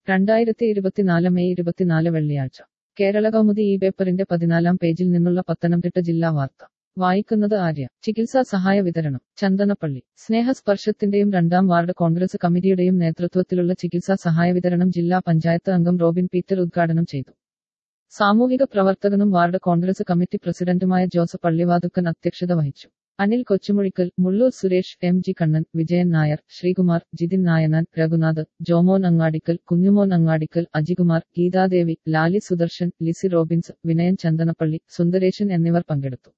രണ്ടായിരത്തി ഇരുപത്തിനാല് മെയ് ഇരുപത്തിനാല് വെള്ളിയാഴ്ച കേരള കൗമുദി ഈ പേപ്പറിന്റെ പതിനാലാം പേജിൽ നിന്നുള്ള പത്തനംതിട്ട ജില്ലാ വാർത്ത വായിക്കുന്നത് ആര്യ ചികിത്സാ സഹായ വിതരണം ചന്ദനപ്പള്ളി സ്നേഹസ്പർശത്തിന്റെയും രണ്ടാം വാർഡ് കോൺഗ്രസ് കമ്മിറ്റിയുടെയും നേതൃത്വത്തിലുള്ള ചികിത്സാ സഹായ വിതരണം ജില്ലാ പഞ്ചായത്ത് അംഗം റോബിൻ പീറ്റർ ഉദ്ഘാടനം ചെയ്തു സാമൂഹിക പ്രവർത്തകനും വാർഡ് കോൺഗ്രസ് കമ്മിറ്റി പ്രസിഡന്റുമായ ജോസഫ് പള്ളിവാതുക്കൻ അധ്യക്ഷത വഹിച്ചു Anil Kochumuzhickal Mulloor Suresh M G Kannan Vijayan Nair Sreekumar Jithin Nayanan Raghunath Jomon Angadickal Kunjumon Angadickal Ajikumar Geethadevi Lali Sudarshan Lissy Robins Vinayan Chandanappally Sundaresan എന്നിവർ പങ്കെടുത്തു